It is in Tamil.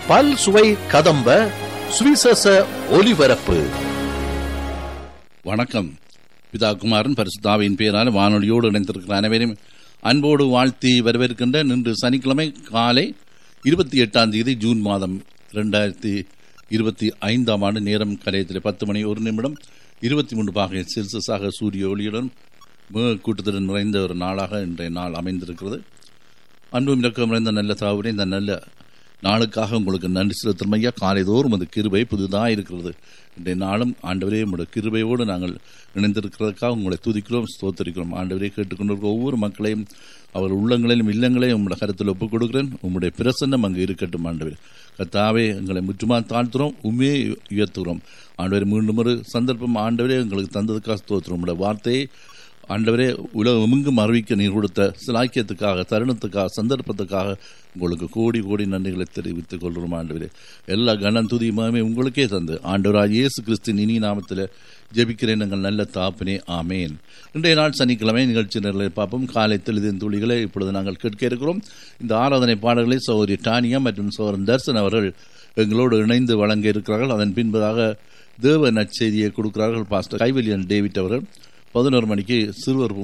பல் சுவை கதம்ப சுவிசேஷ ஒலிபரப்பு வணக்கம் பிதா குமாரன் பரிசுத்தாவின் பேரால் வானொலியோடு இணைந்திருக்கிற அனைவரையும் அன்போடு வாழ்த்தி வரவேற்கின்ற இன்று சனிக்கிழமை காலை இருபத்தி எட்டாம் தேதி ஜூன் மாதம் இரண்டாயிரத்தி இருபத்தி ஐந்தாம் ஆண்டு நேரம் கலையத்தில் பத்து மணி ஒரு நிமிடம் இருபத்தி மூன்று பாகை செல்சியஸாக சூரிய ஒளியுடன் மிக கூட்டத்துடன் நிறைந்த ஒரு நாளாக இன்றைய நாள் அமைந்திருக்கிறது அன்பும் இறக்கம் நிறைந்த நல்ல தாவரே இந்த நல்ல நாளுக்காக உங்களுக்கு நன்றி செலுத்தும் ஐயா காலைதோறும் அது கிருபை புதிதாக இருக்கிறது இன்றைய நாளும் ஆண்டவரே உங்களுடைய கிருபையோடு நாங்கள் இணைந்திருக்கிறதுக்காக உங்களை துதிக்கிறோம் ஸ்தோத்தரிக்கிறோம் ஆண்டவரே கேட்டுக்கொண்டிருக்கிற ஒவ்வொரு மக்களையும் அவர் உள்ளங்களிலும் இல்லங்களையும் உங்களுடைய கருத்தில் ஒப்புக் கொடுக்கிறேன் உங்களுடைய பிரசன்னம் அங்கு இருக்கட்டும் ஆண்டவர் கத்தாவே எங்களை முற்றுமா தாழ்த்துறோம் உண்மையை உயர்த்துகிறோம் ஆண்டவரே மீண்டும் ஒரு சந்தர்ப்பம் ஆண்டவரே எங்களுக்கு தந்ததுக்காக ஸ்தோத்திரம் உங்களுடைய வார்த்தையை ஆண்டவரே உலகமெங்கும் அறிவிக்க நீர் கொடுத்த சிலாக்கியத்துக்காக தருணத்துக்காக சந்தர்ப்பத்துக்காக உங்களுக்கு கோடி கோடி நன்றிகளை தெரிவித்துக் கொள்கிறோம் ஆண்டவரே எல்லா கணம் துதியுமே உங்களுக்கே தந்து ஆண்டவராக இயேசு கிறிஸ்தின் இனி நாமத்தில் ஜெபிக்கிறேன் எங்கள் நல்ல தாப்பனே ஆமேன் இன்றைய நாள் சனிக்கிழமை நிகழ்ச்சி நிரலை பார்ப்போம் காலை தெளிதின் துளிகளை இப்பொழுது நாங்கள் கேட்க இருக்கிறோம் இந்த ஆராதனை பாடல்களை சௌரி டானியா மற்றும் சோரன் தர்சன் அவர்கள் எங்களோடு இணைந்து வழங்க இருக்கிறார்கள் அதன் பின்பதாக தேவ நற்செய்தியை கொடுக்கிறார்கள் பாஸ்டர் கைவல்யன் டேவிட் அவர்கள் பதினோரு மணிக்கு சிறுவர்